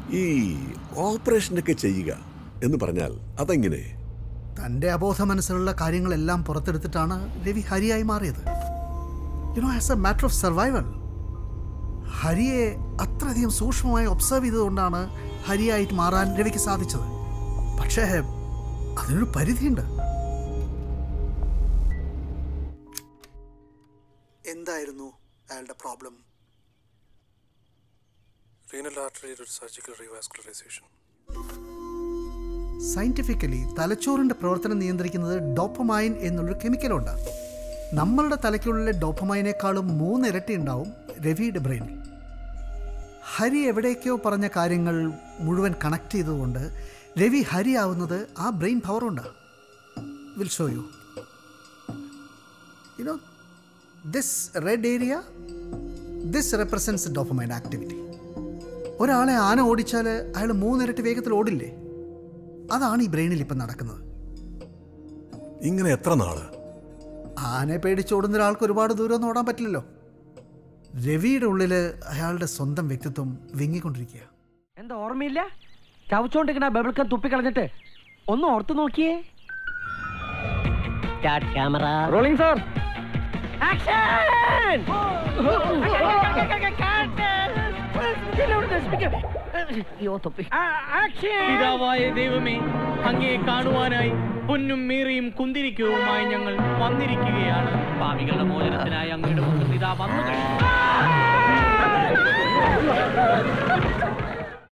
ഈ ഓപ്പറേഷനൊക്കെ ചെയ്യുക എന്ന് പറഞ്ഞാൽ അതെങ്ങനെ തൻ്റെ അബോധ മനസ്സിലുള്ള കാര്യങ്ങളെല്ലാം പുറത്തെടുത്തിട്ടാണ് രവി ഹരിയായി മാറിയത് you know as a matter of survival ഹരിയെ അത്രയധികം സൂക്ഷ്മമായി ഒബ്സർവ് ചെയ്തുകൊണ്ടാണ് ഹരിയായിട്ട് മാറാൻ രവിക്ക് സാധിച്ചത് പക്ഷേ അതിനൊരു പരിധിയുണ്ട് എന്തായിരുന്നു അയാളുടെ പ്രോബ്ലം റീനൽ ആർട്ടറിയുടെ സർജിക്കൽ റീവാസ്കുലറൈസേഷൻ സയന്റിഫിക്കലി തലച്ചോറിന്റെ പ്രവർത്തനം നിയന്ത്രിക്കുന്നത് ഡോപ്പമൈൻ എന്നുള്ളൊരു കെമിക്കലുണ്ട് നമ്മളുടെ തലയ്ക്കുള്ളിലെ ഡോപ്പമൈനേക്കാളും മൂന്നിരട്ടി ഉണ്ടാവും രവിയുടെ ബ്രെയിനിൽ ഹരി എവിടേക്കോ പറഞ്ഞ കാര്യങ്ങൾ മുഴുവൻ കണക്ട് ചെയ്തുകൊണ്ട് രവി ഹരി ആവുന്നത് ആ ബ്രെയിൻ പവറുണ്ട് will show you you know this red area this represents dopamine activity ഒരാളെ ആന ഓടിച്ചാൽ അയാൾ മൂന്നിരട്ടി വേഗത്തിൽ ഓടില്ലേ അതാണ് ഈ ബ്രെയിനിൽ ഇപ്പം നടക്കുന്നത് ഇങ്ങനെ എത്ര നാള് ആനയെ പേടിച്ചോടുന്ന ഒരാൾക്ക് ഒരുപാട് ദൂരം ഓടാൻ പറ്റില്ലല്ലോ രവിയുടെ ഉള്ളിൽ അയാളുടെ സ്വന്തം വ്യക്തിത്വം വിങ്ങിക്കൊണ്ടിരിക്കുക എന്താ ഓർമ്മയില്ല ചവച്ചോണ്ടിരിക്കണ ബബിൾക്കം തുപ്പിക്കളഞ്ഞിട്ട് ഒന്ന് ഓർത്തു നോക്കിയേ start camera rolling sir action പിതാവായ ദൈവമേ അങ്ങയെ കാണുവാനായി പൊന്നും മീറിയും കുന്തിരിക്കവുമായി ഞങ്ങൾ വന്നിരിക്കുകയാണ് ഭാവികളുടെ മോചനത്തിനായി അങ്ങയുടെ മുഖത്ത് ഇതാ വന്നു കഴിഞ്ഞു